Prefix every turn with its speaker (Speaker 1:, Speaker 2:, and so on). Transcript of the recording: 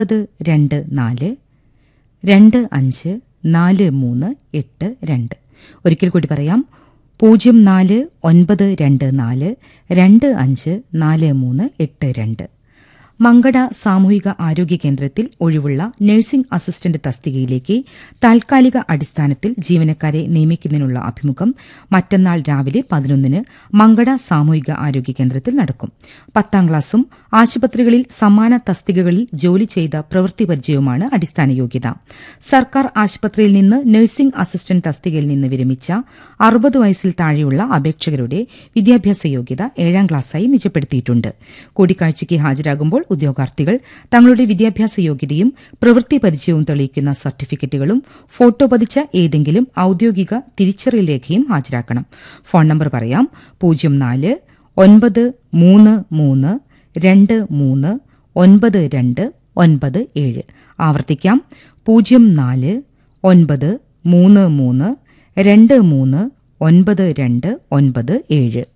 Speaker 1: ഒൻപത് രണ്ട് നാല് രണ്ട് അഞ്ച് നാല് മൂന്ന് എട്ട് രണ്ട് ഒരിക്കൽ കൂടി പറയാം പൂജ്യം നാല് ഒൻപത് രണ്ട് നാല് രണ്ട് അഞ്ച് നാല് മൂന്ന് എട്ട് രണ്ട് മങ്കട സാമൂഹിക ആരോഗ്യ കേന്ദ്രത്തിൽ ഒഴിവുള്ള നഴ്സിംഗ് അസിസ്റ്റന്റ് തസ്തികയിലേക്ക് താൽക്കാലിക അടിസ്ഥാനത്തിൽ ജീവനക്കാരെ നിയമിക്കുന്നതിനുള്ള അഭിമുഖം മറ്റന്നാൾ രാവിലെ പതിനൊന്നിന് മങ്കട സാമൂഹിക ആരോഗ്യ കേന്ദ്രത്തിൽ നടക്കും പത്താം ക്ലാസും ആശുപത്രികളിൽ സമാന തസ്തികകളിൽ ജോലി ചെയ്ത പ്രവൃത്തി പരിചയവുമാണ് അടിസ്ഥാന യോഗ്യത സർക്കാർ ആശുപത്രിയിൽ നിന്ന് നഴ്സിംഗ് അസിസ്റ്റന്റ് തസ്തികയിൽ നിന്ന് വിരമിച്ച അറുപത് വയസ്സിൽ താഴെയുള്ള അപേക്ഷകരുടെ വിദ്യാഭ്യാസ യോഗ്യത ഏഴാം ക്ലാസ്സായി നിജപ്പെടുത്തിയിട്ടുണ്ട് കൂടിക്കാഴ്ചയ്ക്ക് ഹാജരാകുമ്പോൾ ഉദ്യോഗാർത്ഥികൾ തങ്ങളുടെ വിദ്യാഭ്യാസ യോഗ്യതയും പ്രവൃത്തി പരിചയവും തെളിയിക്കുന്ന സർട്ടിഫിക്കറ്റുകളും ഫോട്ടോ പതിച്ച ഏതെങ്കിലും ഔദ്യോഗിക തിരിച്ചറിയൽ രേഖയും ഹാജരാക്കണം ഫോൺ നമ്പർ പറയാം പൂജ്യം നാല് ഒൻപത് മൂന്ന് മൂന്ന് രണ്ട് മൂന്ന് ഒൻപത് രണ്ട് ഒൻപത് ഏഴ് ആവർത്തിക്കാം പൂജ്യം നാല് ഒൻപത് മൂന്ന് മൂന്ന് രണ്ട് മൂന്ന് ഒൻപത് രണ്ട് ഒൻപത് ഏഴ്